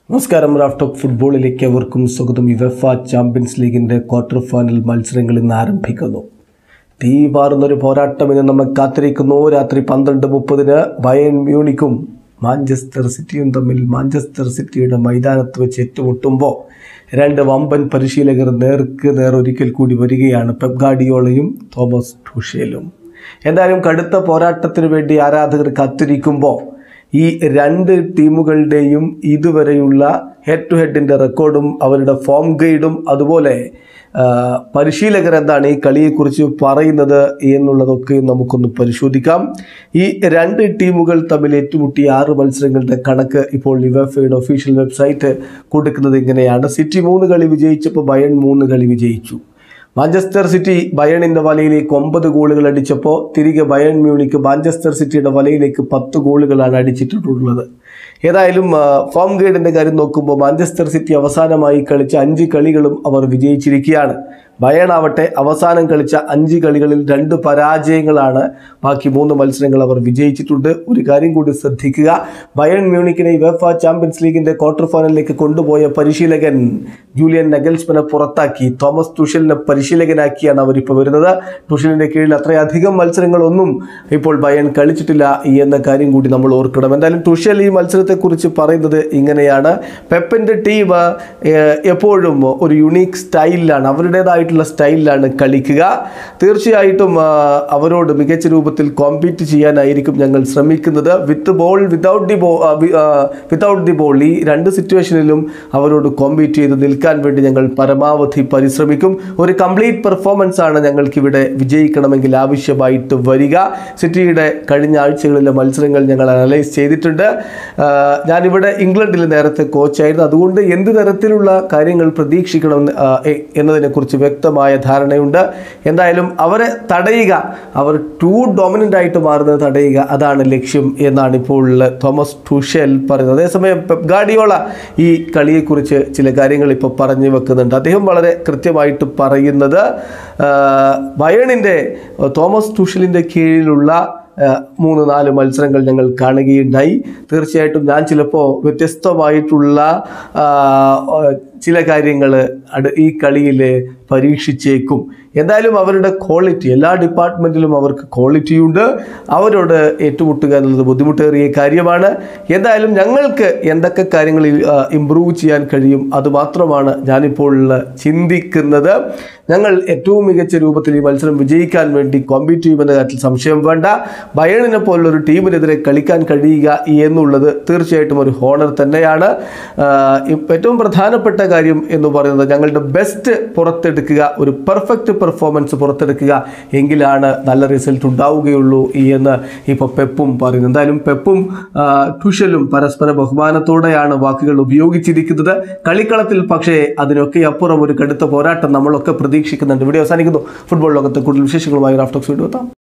നമസ്കാരം raft of ഫുട്ബോളിലേക്ക് അവർക്കും സ്വാഗതം യുവഫ ചാമ്പ്യൻസ് ലീഗിൻ്റെ ക്വാർട്ടർ ഫൈനൽ മത്സരങ്ങൾ ഇന്ന് ആരംഭിക്കുന്നു തീ പാറുന്നൊരു പോരാട്ടം ഇന്ന് നമ്മൾ കാത്തിരിക്കുന്നു രാത്രി പന്ത്രണ്ട് മുപ്പതിന് ബയൺ മ്യൂണിക്കും മാഞ്ചസ്റ്റർ സിറ്റിയും തമ്മിൽ മാഞ്ചസ്റ്റർ സിറ്റിയുടെ മൈതാനത്ത് വെച്ച് ഏറ്റുമുട്ടുമ്പോൾ രണ്ട് വമ്പൻ പരിശീലകർ നേർക്ക് നേർ ഒരിക്കൽ കൂടി വരികയാണ് പെപ് ഗാഡിയോളയും തോമസ് ടൂഷേലും എന്തായാലും കടുത്ത പോരാട്ടത്തിന് വേണ്ടി ആരാധകർ കാത്തിരിക്കുമ്പോൾ ഈ രണ്ട് ടീമുകളുടെയും ഇതുവരെയുള്ള ഹെഡ് ടു ഹെഡിൻ്റെ റെക്കോർഡും അവരുടെ ഫോം ഗൈഡും അതുപോലെ ആ, പരിശീലകർ എന്താണ് ഈ കളിയെക്കുറിച്ച് പറയുന്നത് എന്നുള്ളതൊക്കെ നമുക്കൊന്ന് പരിശോധിക്കാം ഈ രണ്ട് ടീമുകൾ തമ്മിൽ ഏറ്റുമുട്ടിയ ആറ് മത്സരങ്ങളുടെ കണക്ക് ഇപ്പോൾ ലിവഫയുടെ ഒഫീഷ്യൽ വെബ്സൈറ്റ് കൊടുക്കുന്നത് ഇങ്ങനെയാണ് സിറ്റി മൂന്ന് കളി വിജയിച്ചപ്പോൾ ബയൺ മൂന്ന് കളി വിജയിച്ചു മാഞ്ചസ്റ്റർ സിറ്റി ബയണിന്റെ വലയിലേക്ക് ഒമ്പത് ഗോളുകൾ അടിച്ചപ്പോൾ തിരികെ ബയൺ മ്യൂണിക്ക് മാഞ്ചസ്റ്റർ സിറ്റിയുടെ വലയിലേക്ക് പത്ത് ഗോളുകളാണ് അടിച്ചിട്ടുള്ളത് ഏതായാലും ആ, ഫോം ഗൈഡിന്റെ കാര്യം നോക്കുമ്പോൾ മാഞ്ചസ്റ്റർ സിറ്റി അവസാനമായി കളിച്ച അഞ്ച് കളികളും അവർ വിജയിച്ചിരിക്കുകയാണ് ബയൺ ആവട്ടെ അവസാനം കളിച്ച അഞ്ച് കളികളിൽ രണ്ട് പരാജയങ്ങളാണ് ബാക്കി മൂന്ന് മത്സരങ്ങൾ അവർ വിജയിച്ചിട്ടുണ്ട് ഒരു കാര്യം കൂടി ശ്രദ്ധിക്കുക ബയൺ മ്യൂണിക്കിനെ വെഫ ചാമ്പ്യൻസ് ലീഗിന്റെ ക്വാർട്ടർ ഫൈനലിലേക്ക് കൊണ്ടുപോയ പരിശീലകൻ ജൂലിയൻ നഗൽസ്മനെ പുറത്താക്കി തോമസ് തുഷലിനെ പരിശീലകനാക്കിയാണ് അവരിപ്പോൾ വരുന്നത് തുഷലിന്റെ കീഴിൽ അത്രയധികം മത്സരങ്ങളൊന്നും ഇപ്പോൾ ബയൺ കളിച്ചിട്ടില്ല എന്ന കാര്യം കൂടി നമ്മൾ ഓർക്കണം എന്തായാലും തുഷൽ ഈ മത്സരത്തെക്കുറിച്ച് പറയുന്നത് ഇങ്ങനെയാണ് പെപ്പൻ്റെ ടീം ഏഹ്, എപ്പോഴും ഒരു യുണീക്ക് സ്റ്റൈലിലാണ് അവരുടേതായിട്ടുള്ള സ്റ്റൈലിലാണ് കളിക്കുക തീർച്ചയായിട്ടും ആ, അവരോട് മികച്ച രൂപത്തിൽ കോമ്പീറ്റ് ചെയ്യാനായിരിക്കും ഞങ്ങൾ ശ്രമിക്കുന്നത് with ball without the ball without the ball ഈ രണ്ട് സിറ്റുവേഷനിലും അവരോട് കോമ്പീറ്റ് ചെയ്ത് നിൽക്കാൻ വേണ്ടി ഞങ്ങൾ പരമാവധി പരിശ്രമിക്കും ഒരു കംപ്ലീറ്റ് പെർഫോമൻസ് ആണ് ഞങ്ങൾക്കിവിടെ വിജയിക്കണമെങ്കിൽ ആവശ്യമായിട്ട് വരിക സിറ്റിയുടെ കഴിഞ്ഞ ആഴ്ചകളിലെ മത്സരങ്ങൾ ഞങ്ങൾ അനലൈസ് ചെയ്തിട്ടുണ്ട് ആ, ഞാനിവിടെ ഇംഗ്ലണ്ടിൽ നേരത്തെ കോച്ചായിരുന്നു അതുകൊണ്ട് എന്ത് തരത്തിലുള്ള കാര്യങ്ങൾ പ്രതീക്ഷിക്കണം എന്ന്, ആ, എ- എന്നതിനെക്കുറിച്ച് വ്യക്തമായ ധാരണയുണ്ട് എന്തായാലും അവരെ തടയുക അവർ ടു ഡോമിനൻ്റ് ആയിട്ട് മാറുന്നത് തടയുക അതാണ് ലക്ഷ്യം എന്നാണ് ഇപ്പോൾ തോമസ് ടൂഷൽ പറയുന്നത് അതേസമയം പെപ് ഗാഡിയോള ഈ കളിയെക്കുറിച്ച് ചില കാര്യങ്ങൾ ഇപ്പോൾ പറഞ്ഞു വെക്കുന്നുണ്ട് അദ്ദേഹം വളരെ കൃത്യമായിട്ട് പറയുന്നത് ആ, ബയണിൻ്റെ തോമസ് ടൂഷലിൻ്റെ കീഴിലുള്ള ആ, മൂന്ന് നാല് മത്സരങ്ങൾ ഞങ്ങൾ കാണുകയുണ്ടായി തീർച്ചയായിട്ടും ഞാൻ ചിലപ്പോൾ വ്യത്യസ്തമായിട്ടുള്ള ആ, ആ, ചില കാര്യങ്ങൾ ഈ കളിയിൽ പരീക്ഷിച്ചേക്കും എന്തായാലും അവരുടെ ക്വാളിറ്റി എല്ലാ ഡിപ്പാർട്ട്മെൻറ്റിലും അവർക്ക് ക്വാളിറ്റിയുണ്ട് അവരോട് ഏറ്റുമുട്ടുക എന്നുള്ളത് ബുദ്ധിമുട്ടേറിയ കാര്യമാണ് എന്തായാലും ഞങ്ങൾക്ക് എന്തൊക്കെ കാര്യങ്ങളിൽ ഇമ്പ്രൂവ് ചെയ്യാൻ കഴിയും അതുമാത്രമാണ് ഞാനിപ്പോൾ ചിന്തിക്കുന്നത് ഞങ്ങൾ ഏറ്റവും മികച്ച രൂപത്തിൽ ഈ മത്സരം വിജയിക്കാൻ വേണ്ടി കോമ്പീറ്റ് ചെയ്യുമെന്ന കാര്യത്തിൽ സംശയം വേണ്ട ബയണിനെ പോലുള്ളൊരു ടീമിനെതിരെ കളിക്കാൻ കഴിയുക എന്നുള്ളത് തീർച്ചയായിട്ടും ഒരു ഹോണർ തന്നെയാണ് ആഹ് ഇപ്പ- ഏറ്റവും പ്രധാനപ്പെട്ട കാര്യം എന്ന് പറയുന്നത് ഞങ്ങളുടെ ബെസ്റ്റ് പുറത്തെടുക്കുക ഒരു പെർഫെക്റ്റ് പെർഫോമൻസ് പുറത്തെടുക്കുക എങ്കിലാണ് നല്ല റിസൾട്ട് ഉണ്ടാവുകയുള്ളൂ എന്ന് ഇപ്പോൾ പെപ്പും പറയുന്നു എന്തായാലും പെപ്പും ആഹ് ടുഷലും പരസ്പര ബഹുമാനത്തോടെയാണ് വാക്കുകൾ ഉപയോഗിച്ചിരിക്കുന്നത് കളിക്കളത്തിൽ പക്ഷേ അതിനൊക്കെ അപ്പുറം ഒരു കടുത്ത പോരാട്ടം നമ്മളൊക്കെ പ്രതീക്ഷിക്കുന്നുണ്ട് ഇവിടെ അവസാനിക്കുന്നു ഫുട്ബോൾ ലോകത്ത് കൂടുതൽ വിശേഷങ്ങളുമായി റാഫ്റ്റോക്സ് വീഡിയോ എത്താം